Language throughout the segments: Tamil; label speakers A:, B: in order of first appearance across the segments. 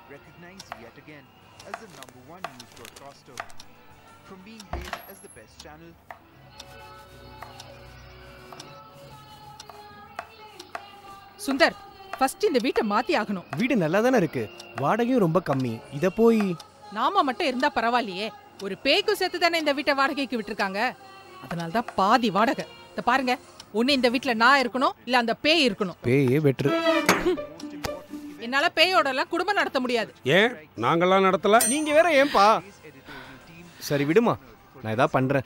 A: recognized yet again as the number one news broadcaster. From being hailed as the best channel,
B: Sundar first இந்த வீட்டை மாத்தி ஆகணும்
C: வீடு நல்லா தானே இருக்கு வாடகையும் ரொம்ப கம்மி இத போய்
B: நாம மட்டும் இருந்தா பரவாயில்லையே ஒரு பேய்க்கு சேர்த்து தானே இந்த வீட்டை வாடகைக்கு விட்டுருக்காங்க அதனால தான் பாதி வாடகை இத பாருங்க ஒண்ணு இந்த வீட்ல நான் இருக்கணும் இல்ல அந்த பேய் இருக்கணும்
C: பேயே வெற்று
B: என்னால பேயோட எல்லாம் குடும்பம் நடத்த முடியாது
D: ஏன் நாங்கெல்லாம் நடத்தல
C: நீங்க வேற ஏன்பா
A: today's editorial team
C: சரி விடுமா நான் ஏதாவது பண்றேன்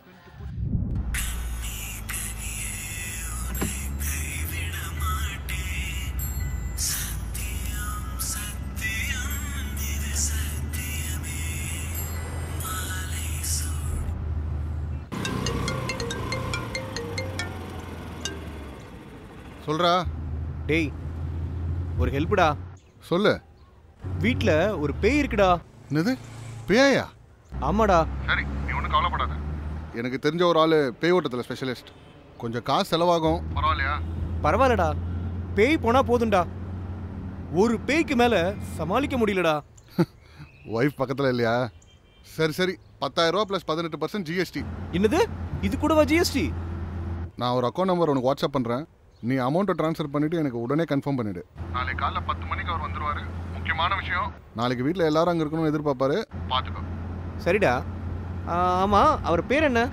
E: சொல்றா
C: டேய் ஒரு ஹெல்ப்டா
E: சொல்லு
C: வீட்ல ஒரு பேய் இருக்குடா
E: என்னது பேயா
C: ஆமாடா
E: சரி நீ ஒன்றும் கவலைப்படாத எனக்கு தெரிஞ்ச ஒரு ஆள் பேய் ஓட்டத்தில் ஸ்பெஷலிஸ்ட் கொஞ்சம் காசு செலவாகும் பரவாயில்லையா
C: பரவாயில்லடா பேய் போனா போதும்டா ஒரு பேய்க்கு மேல சமாளிக்க முடியலடா
E: ஒய்ஃப் பக்கத்தில் இல்லையா சரி சரி பத்தாயிரம் ரூபா ப்ளஸ் பதினெட்டு பர்சன்ட் ஜிஎஸ்டி
C: என்னது இது கூடவா ஜிஎஸ்டி
E: நான் ஒரு அக்கௌண்ட் நம்பர் உனக்கு வாட்ஸ்அப் பண்ணுறேன் நீ அமௌண்ட்டை ட்ரான்ஸ்ஃபர் பண்ணிவிட்டு எனக்கு உடனே கன்ஃபார்ம் பண்ணிவிடு நாளைக்கு காலைல பத்து மணிக்கு அவர் வந்துருவார் முக்கியமான விஷயம் நாளைக்கு வீட்டில் எல்லாரும் அங்கே இருக்கணும்னு எதிர்பார்ப்பாரு பார்த்துக்கோ
C: சரிடா ஆ, ஆமா அவர் பேர் என்ன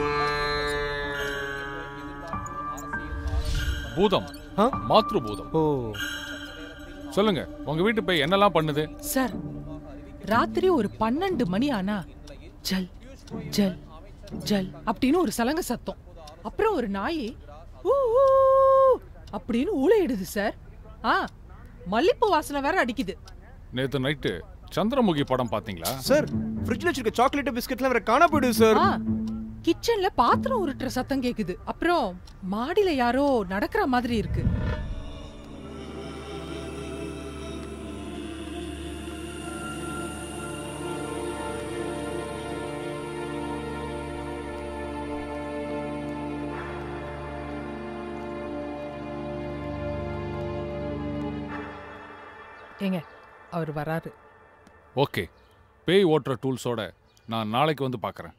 F: பூதம்
C: ஆ?
F: மாத்ரு பூதம்
C: ஓ
F: சொல்லுங்க உங்க வீட்டு போய் என்னெல்லாம் பண்ணுது
B: சார் ராத்திரி ஒரு பன்னெண்டு மணி ஆனா ஜல் ஜல் ஜல் அப்படின்னு ஒரு சலங்க சத்தம் அப்புறம் ஒரு நாய் ஊ, ஊ, அப்படின்னு ஊழையிடுது சார் ஆ மல்லிப்பூ வாசனை வேற அடிக்குது
F: நேத்து நைட்டு சந்திரமுகி படம் பாத்தீங்களா
C: சார் ஃப்ரிட்ஜ்ல வச்சிருக்க சாக்லேட் பிஸ்கட்லாம் வேற காணா போயிடுது சார்
B: ஆ கிச்சன்ல பாத்திரம் உருட்டுற சத்தம் கேக்குது அப்புறம் மாடியில யாரோ நடக்கிற மாதிரி இருக்கு ஏங்க அவர் வராரு
F: ஓகே பேய் ஓட்டுற டூல்ஸோட நான் நாளைக்கு வந்து பார்க்கறேன்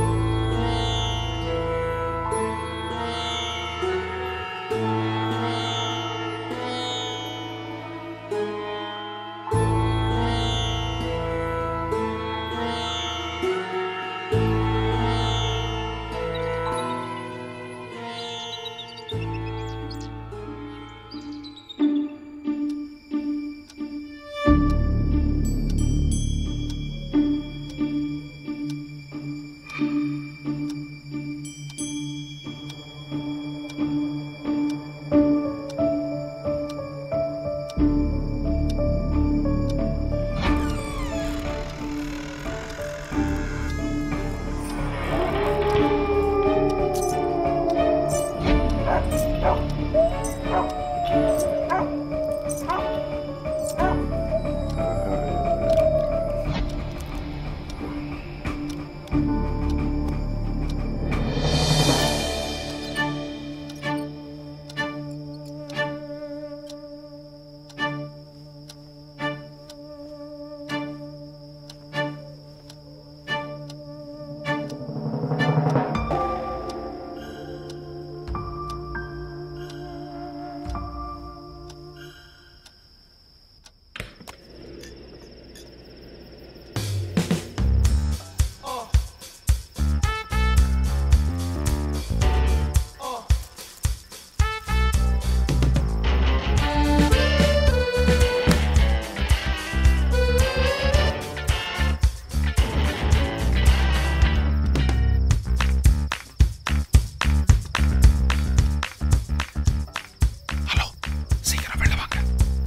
F: ஹலோ சீக்கிரம் வெளில வாங்க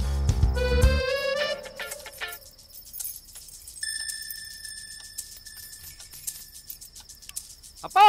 C: அப்பா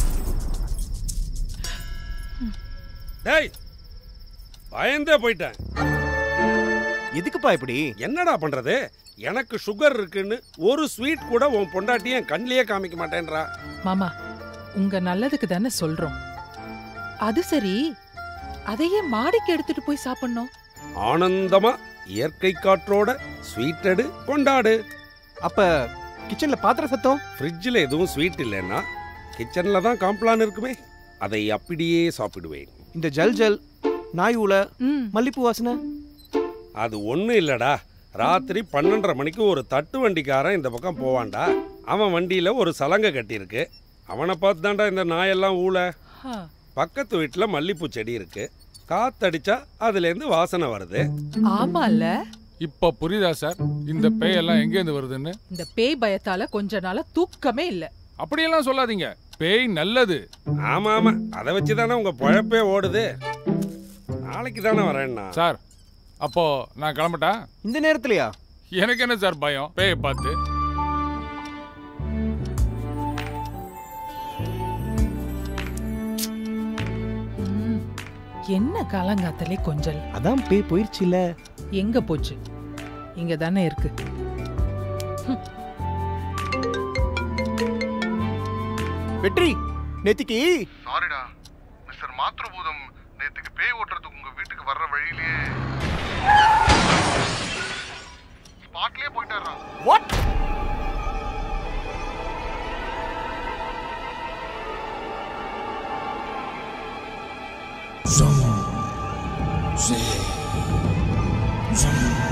D: டேய் பயந்தே போயிட்டேன்
C: எதுக்குப்பா இப்படி
D: என்னடா பண்றது எனக்கு சுகர் இருக்குன்னு ஒரு ஸ்வீட் கூட உன் பொண்டாட்டிய என் கண்ணிலேயே காமிக்க மாட்டேன்றா
B: மாமா உங்க நல்லதுக்கு தானே சொல்றோம் அது சரி அதையே மாடிக்கு எடுத்துட்டு போய் சாப்பிடணும்
D: ஆனந்தமா இயற்கை காற்றோட ஸ்வீட் எடு கொண்டாடு
C: அப்ப கிச்சன்ல பாத்திர சத்தம்
D: ஃப்ரிட்ஜில் எதுவும் ஸ்வீட் இல்லைன்னா கிச்சனில் தான் காம்ப்ளான் இருக்குமே அதை அப்படியே சாப்பிடுவேன்
C: இந்த ஜல் ஜல் நாய் ஊல
B: ம்
C: மல்லிப்பூ வாசனை
D: அது ஒன்றும் இல்லைடா ராத்திரி பன்னெண்டரை மணிக்கு ஒரு தட்டு வண்டிக்காரன் இந்த பக்கம் போவான்டா அவன் வண்டியில் ஒரு சலங்கை கட்டியிருக்கு அவனை பார்த்து தான்டா இந்த நாயெல்லாம் ஊழ
B: ஆ.
D: பக்கத்து வீட்டில் மல்லிப்பூ செடி இருக்கு காத்தடிச்சா அதுலேருந்து வாசனை வருது
B: ஆமால
F: இப்ப புரியுதா சார் இந்த பேயெல்லாம் எங்கேருந்து வருதுன்னு
B: இந்த பேய் பயத்தால கொஞ்ச நாளா தூக்கமே இல்ல
F: அப்படியெல்லாம் சொல்லாதீங்க பேய் நல்லது
D: ஆமா ஆமா அதை வச்சு தானே உங்க பழப்பே ஓடுது நாளைக்கு தானே வரேன்னா
F: சார் அப்போ நான் கிளம்பட்டா
C: இந்த நேரத்துலயா
F: எனக்கு என்ன சார் பயம் பேயை பார்த்து
B: ம். என்ன காலங்காத்தலே கொஞ்சல்
C: அதான் பேய் போயிருச்சுல
B: எங்க போச்சு இங்க தானே இருக்கு
C: வெற்றி நேத்திக்கு
E: சாரிடா மிஸ்டர் மாத்ருபூதம் நேத்துக்கு பேய் ஓட்டுறதுக்கு உங்க வீட்டுக்கு வர்ற வழியிலேயே ஸ்பாட்லயே போயிட்டாரா
C: வாட்
G: Zoom. Z. Zoom.